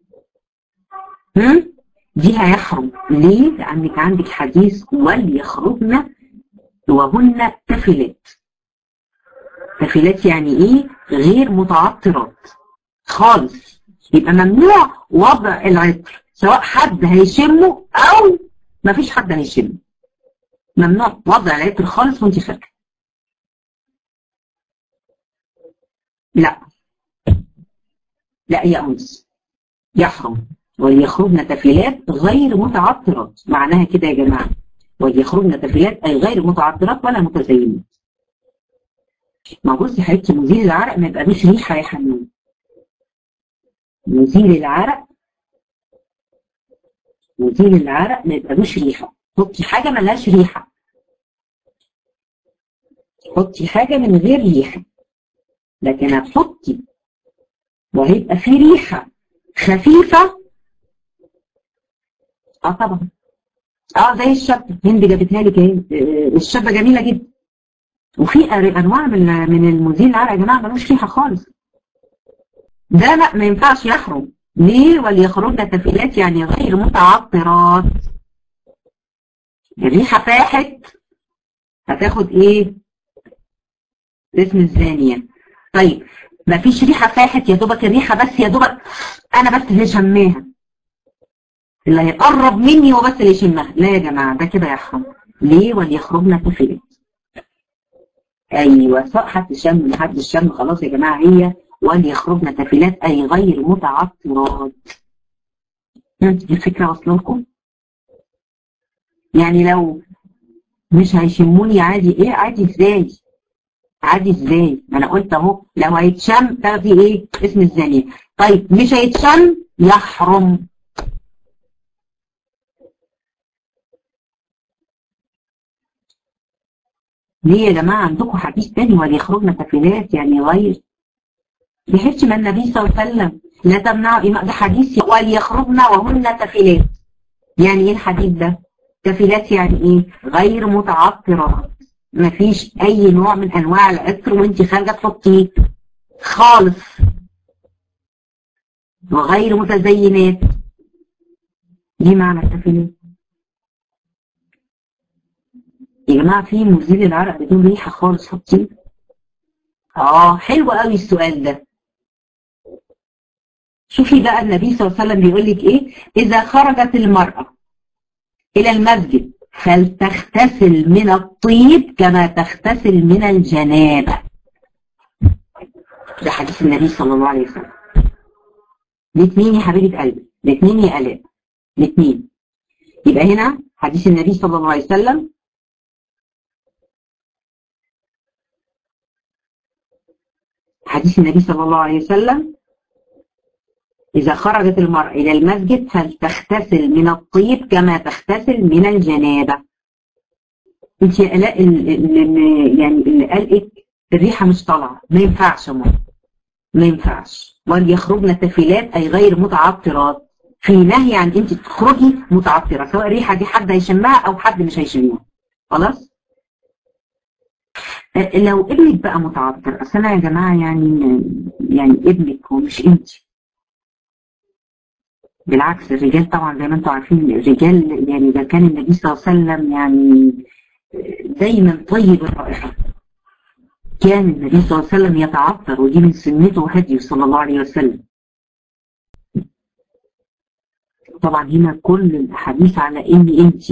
هم؟ دي هيحرم ليه لانك عندك حديث وليخرجن وهن تفلات تفلات يعني ايه غير متعطرات خالص يبقى ممنوع وضع العطر سواء حد هيشمه او مفيش حد هيشمه ممنوع وضع العطر خالص وانت فاكره لا لا يا انس يحرم وليخرجن تفلات غير متعطرات معناها كده يا جماعه وليخرجن تفلات اي غير متعطرات ولا متزينات ما بصي حبيبتي مزيل العرق ما يبقالوش ريحه يا حنون مزيل العرق مزيل العرق ما يبقالوش ريحه حطي حاجه ملهاش ريحه حطي حاجه من غير ريحه لكن هتحطي وهيبقى في ريحه خفيفه اه طبعا اه زي الشابه هند جابتها لك اهي الشابه جميله جدا وفي انواع من من المزيل العرق يا جماعه ملوش ريحه خالص ده لا ما ينفعش يحرم ليه وليخرجن تفيلات يعني غير متعطرات الريحة فاحت هتاخد ايه اسم الزانية طيب ما فيش ريحة فاحت يا دوبك الريحة بس يا دوبك انا بس اللي شماها اللي هيقرب مني هو بس اللي يشمها لا يا جماعة ده كده يحرم ليه وليخرجن تفيلات ايوه سواء حد شم حد الشم خلاص يا جماعة هي وليخرجن تفيلات اي غير متعطرات الفكرة واصله لكم يعني لو مش هيشموني عادي ايه عادي ازاي عادي ازاي ما انا قلت اهو لو هيتشم تاخدي ايه اسم الزانية طيب مش هيتشم يحرم ليه يا جماعة عندكم حديث تاني وليخرجن تفيلات يعني غير يحبش ما النبي صلى الله عليه وسلم لا تمنعوا إماء ده حديث وليخرجن وهن تفيلات يعني ايه الحديث ده تفيلات يعني ايه غير متعطرات مفيش اي نوع من انواع العطر وانت خارجه تحطيه خالص وغير متزينات دي معنى التفيلات يا جماعه في مزيل العرق بدون ريحه خالص حطيه اه حلو قوي السؤال ده شوفي بقى النبي صلى الله عليه وسلم بيقول لك ايه اذا خرجت المراه الى المسجد فلتغتسل من الطيب كما تغتسل من الجنابه ده حديث النبي صلى الله عليه وسلم الاثنين يا حبيبه قلبي الاثنين يا الاء الاثنين يبقى هنا حديث النبي صلى الله عليه وسلم حديث النبي صلى الله عليه وسلم إذا خرجت المرأة إلى المسجد فلتغتسل من الطيب كما تغتسل من الجنابة انت يا الاء اللي يعني اللي قالك الريحة مش طالعة ما ينفعش يا ماما ما ينفعش وليخرجن تفيلات أي غير متعطرات في نهي عن انت تخرجي متعطرة سواء الريحة دي حد هيشمها أو حد مش هيشمها خلاص لو ابنك بقى متعطر اصل انا يا جماعه يعني يعني ابنك هو مش انت بالعكس الرجال طبعا زي ما انتم عارفين الرجال يعني ده كان النبي صلى الله عليه وسلم يعني دايما طيب الرائحه كان النبي صلى الله عليه وسلم يتعطر ودي من سنته وهديه صلى الله عليه وسلم طبعا هنا كل الحديث على ان انت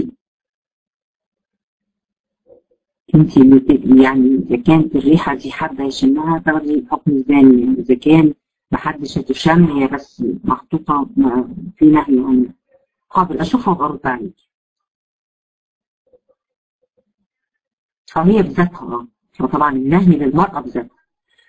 انت يعني اذا كانت الريحه دي حد هيشمها تاخدي حكم الزاني يعني اذا كان محدش هتشم هي بس محطوطه في نهي عنها حاضر اشوفها وارد عليك فهي بذاتها اه طبعا النهي للمرأة بذاتها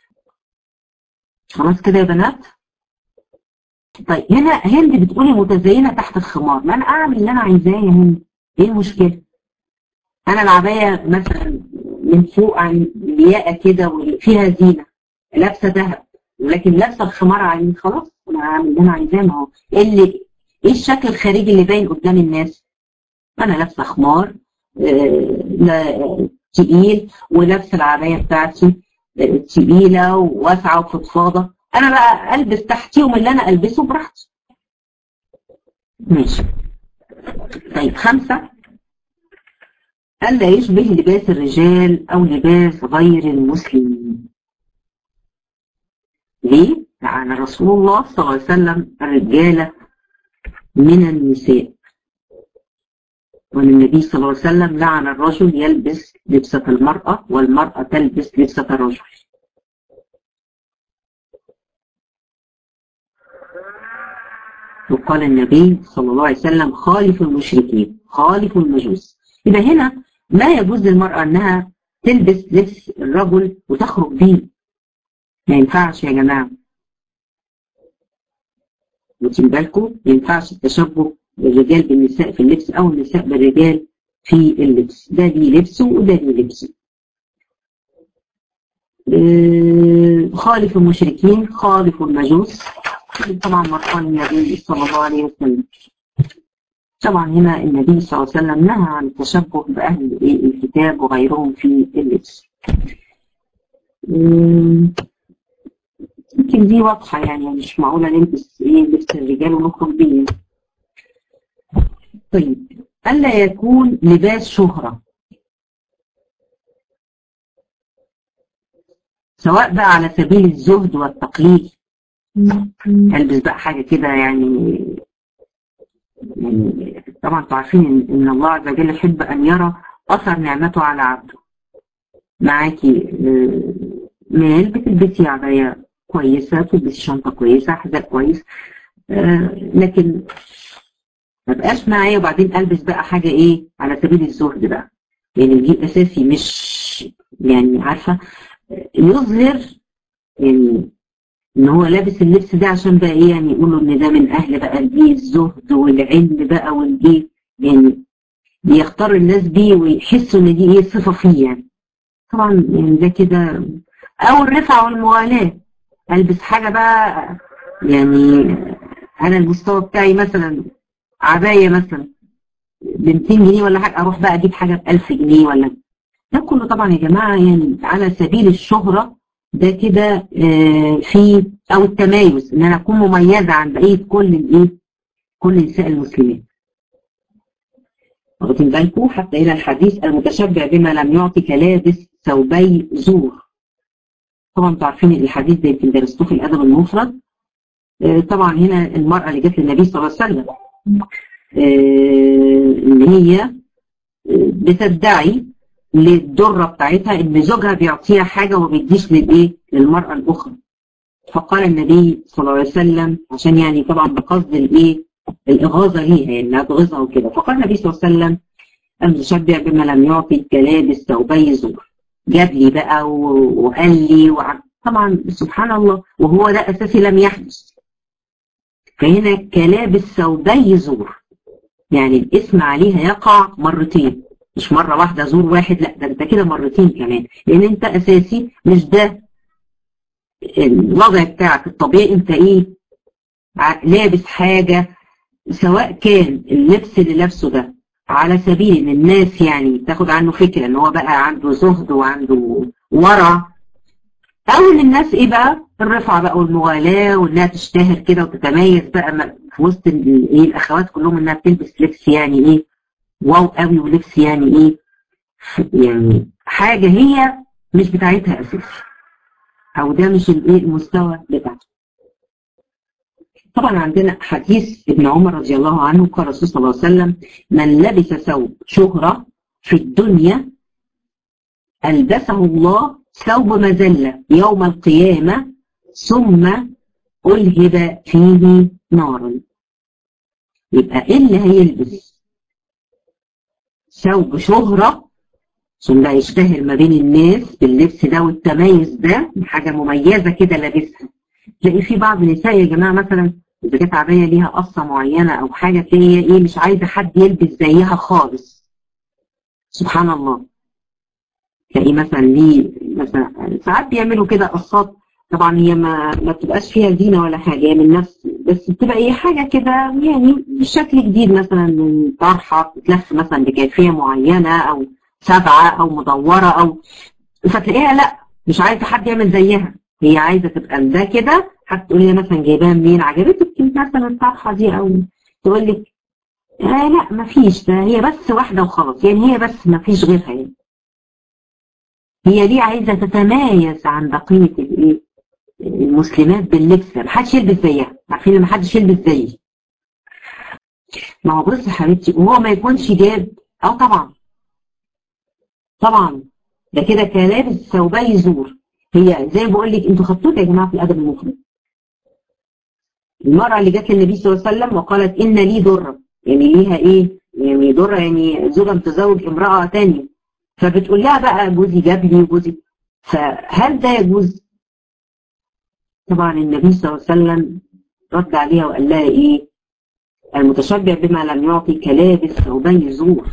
خلاص كده يا بنات طيب هنا هند بتقولي متزينة تحت الخمار ما انا اعمل اللي انا عايزاه يا هند ايه المشكلة انا العباية مثلا من فوق عن لياقة كده وفيها زينة لابسة ذهب ولكن لابسة الخمار عليه خلاص انا هعمل اللي انا عايزاه ما هو ايه اللي ايه الشكل الخارجي اللي باين قدام الناس انا لابسة خمار آه تقيل ولابسة العباية بتاعتي آه تقيلة وواسعة وفضفاضة انا بقى البس تحتيهم اللي انا البسه براحتي ماشي طيب خمسة ألا يشبه لباس الرجال أو لباس غير المسلمين ليه؟ لعن رسول الله صلى الله عليه وسلم الرجالة من النساء والنبي صلى الله عليه وسلم لعن الرجل يلبس لبسة المرأة والمرأة تلبس لبسة الرجل وقال النبي صلى الله عليه وسلم خالف المشركين خالف المجوس يبقى هنا لا يجوز للمرأة أنها تلبس لبس الرجل وتخرج بيه ما ينفعش يا جماعة واخدين بالكم ما ينفعش التشبه الرجال بالنساء في اللبس أو النساء بالرجال في اللبس ده ليه لبسه وده ليه لبسه خالف المشركين خالف المجوس طبعا مرقان النبي صلى الله عليه وسلم طبعا هنا النبي صلى الله عليه وسلم نهى عن التشبه بأهل الكتاب وغيرهم في اللبس يمكن دي واضحة يعني مش معقولة نلبس ايه لبس الرجال ونخرج بيه طيب ألا يكون لباس شهرة سواء بقى على سبيل الزهد والتقليد البس بقى حاجة كده يعني يعني طبعا انتوا عارفين ان إن الله عز وجل يحب ان يرى اثر نعمته على عبده معاكي آه، مال بتلبسي عباية كويسة تلبسي شنطة كويسة حذاء كويس آه، لكن ما بقاش معايا وبعدين البس بقى حاجة ايه على سبيل الزهد بقى يعني دي اساسي مش يعني عارفة آه، يظهر يعني ان هو لابس اللبس ده عشان بقى ايه يعني يقولوا ان ده من اهل بقى الايه الزهد والعلم بقى والايه يعني بيختار الناس بيه ويحسوا ان دي ايه صفة فيه يعني طبعا يعني ده كده او الرفعة والموالاة البس حاجة بقى يعني انا المستوى بتاعي مثلا عباية مثلا ب 200 جنيه ولا حاجة اروح بقى اجيب حاجة ب 1000 جنيه ولا ده كله طبعا يا جماعة يعني على سبيل الشهرة ده كده آه، في او التميز ان انا اكون مميزة عن بقية كل الايه كل نساء المسلمين واخدين بالكم حتى الى الحديث المتشبع بما لم يعطي كلابس ثوبي زور طبعا انتوا عارفين الحديث ده يمكن درستوه في الادب المفرد آه، طبعا هنا المرأة اللي جت للنبي صلى الله عليه وسلم آه، ان هي آه، بتدعي للدرة بتاعتها ان زوجها بيعطيها حاجة وما بيديش للايه للمرأة الاخرى فقال النبي صلى الله عليه وسلم عشان يعني طبعا بقصد الايه الاغاظة ليها يعني انها تغيظها وكده فقال النبي صلى الله عليه وسلم المتشبع بما لم يعطي كلابس ثوبي زور جاب لي بقى و- وقال لي وع- طبعا سبحان الله وهو ده اساسي لم يحدث فهنا كلابس ثوبي زور يعني الاسم عليها يقع مرتين مش مرة واحدة زور واحد لا ده انت كده مرتين كمان لان انت اساسي مش ده الوضع بتاعك الطبيعي انت ايه ع- لابس حاجة سواء كان اللبس اللي لابسه ده على سبيل ان الناس يعني تاخد عنه فكرة ان هو بقى عنده زهد وعنده ورع او ان الناس ايه بقى الرفعة بقى والمغالاة وانها تشتهر كده وتتميز بقى م- في وسط ال- ايه الاخوات كلهم انها بتلبس لبس يعني ايه واو قوي ولبس يعني ايه يعني حاجة هي مش بتاعتها اساسا او ده مش الايه المستوى بتاعته طبعا عندنا حديث ابن عمر رضي الله عنه قال الرسول صلى الله عليه وسلم من لبس ثوب شهرة في الدنيا ألبسه الله ثوب مذلة يوم القيامة ثم ألهب فيه نارا يبقى إيه اللي هيلبس ثوب شهرة عشان بقى يشتهر ما بين الناس باللبس ده والتميز ده حاجة مميزة كده لابسها تلاقي في بعض النساء يا جماعة مثلا إذا كانت عباية ليها قصة معينة أو حاجة تلاقي هي إيه مش عايزة حد يلبس زيها خالص سبحان الله تلاقي مثلا ليه مثلا ساعات بيعملوا كده قصات طبعا هي ما ما بتبقاش فيها زينة ولا حاجة هي من نفس بس بتبقى ايه حاجة كده يعني بشكل جديد مثلا من طرحة بتلف مثلا بكيفية معينة أو سبعة أو مدورة أو فتلاقيها لا مش عايزة حد يعمل زيها هي عايزة تبقى ده كده هتقول لي مثلا جايباها منين عجبتك مثلا الطرحة دي أو تقول لك آه لا مفيش ده هي بس واحدة وخلاص يعني هي بس مفيش غيرها يعني هي دي عايزة تتميز عن بقية الايه المسلمات باللبس محدش يلبس زيها عارفين ان محدش يلبس زيي ما هو بص يا حبيبتي وهو ما يكونش جاب اه طبعا طبعا ده كده كلابس ثوبي زور هي زي ما بقول لك انتوا خدتوها يا جماعه في الادب المفرد المرأة اللي جت للنبي صلى الله عليه وسلم وقالت إن لي ضرة يعني ليها إيه؟ يعني ضرة يعني زوجة متزوج امرأة تانية فبتقول لها بقى جوزي جاب لي وجوزي فهل ده يجوز؟ طبعا النبي صلى الله عليه وسلم رد عليها وقال لها إيه؟ المتشبع بما لم يعطي كلابس ثوبي زور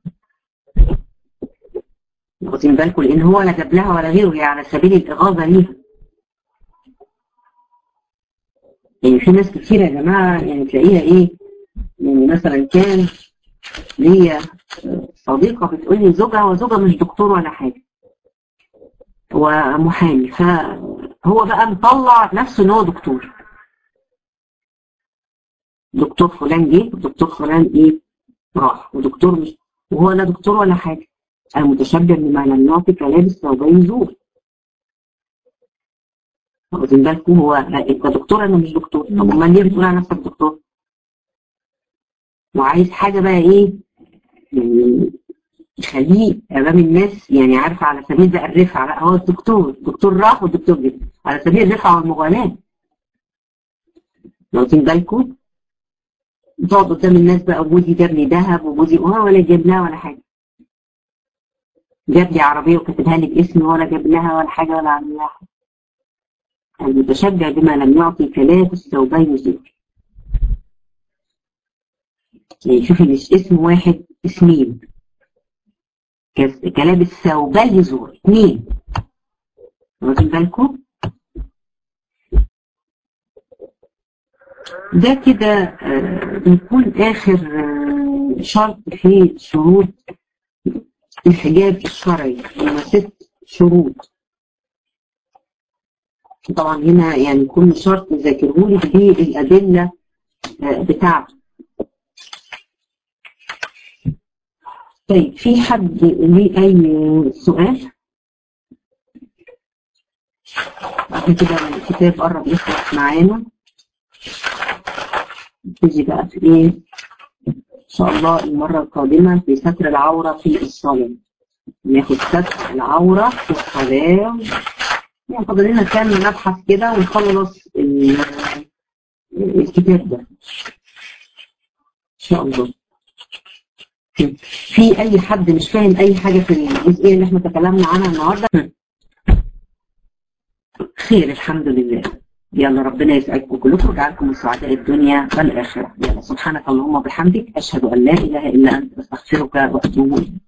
واخدين بالكم لأن هو لا جاب لها ولا غيره هي على سبيل الإغاظة ليها يعني في ناس كتير يا جماعة يعني تلاقيها ايه يعني مثلا كان ليا صديقة بتقول لي زوجها وزوجها مش دكتور ولا حاجة ومحامي فهو هو بقى مطلع نفسه ان هو دكتور دكتور فلان جه ودكتور فلان ايه راح ودكتور مش وهو لا دكتور ولا حاجه المتشبع بما لم يعطي كلابس ثوبين زور واخدين بالكم هو انت دكتور انا مش دكتور طب امال ليه بتقول على نفسك دكتور؟ وعايز حاجه بقى ايه يعني يخليه امام الناس يعني عارف على سبيل بقى الرفعه بقى هو الدكتور الدكتور راح والدكتور جه على سبيل الرفعه والمغالاه واخدين بالكم؟ تقعد قدام الناس بقى وجوزي جاب لي ذهب وجوزي وهو ولا جاب لها ولا حاجه جاب لي عربيه وكاتبها لي باسمي ولا جاب لها ولا حاجه ولا عمل لها حاجه المتشبع بما لم يعطي كلابس ثوبين زور يعني شوفي مش اسم واحد اسمين كلابس ثوبين زور اثنين واخدين بالكم ده كده آه بيكون اخر آه شرط في شروط الحجاب الشرعي هما ست شروط طبعا هنا يعني كل شرط ذاكره لك بالادله آه بتاعته طيب في حد ليه اي سؤال بعد كده الكتاب قرب يخلص معانا نبتدي بقى في ايه ان شاء الله المره القادمه في ستر العوره في الصلاه ناخد ستر العوره في الصلاه يعني فاضل لنا كام نبحث كده ونخلص الكتاب ده ان شاء الله في اي حد مش فاهم اي حاجه في الجزئيه اللي احنا تكلمنا عنها النهارده خير الحمد لله يلا ربنا يسعدكم كلكم ويجعلكم من سعداء الدنيا والاخره يلا سبحانك اللهم وبحمدك اشهد ان لا اله الا انت استغفرك واتوب اليك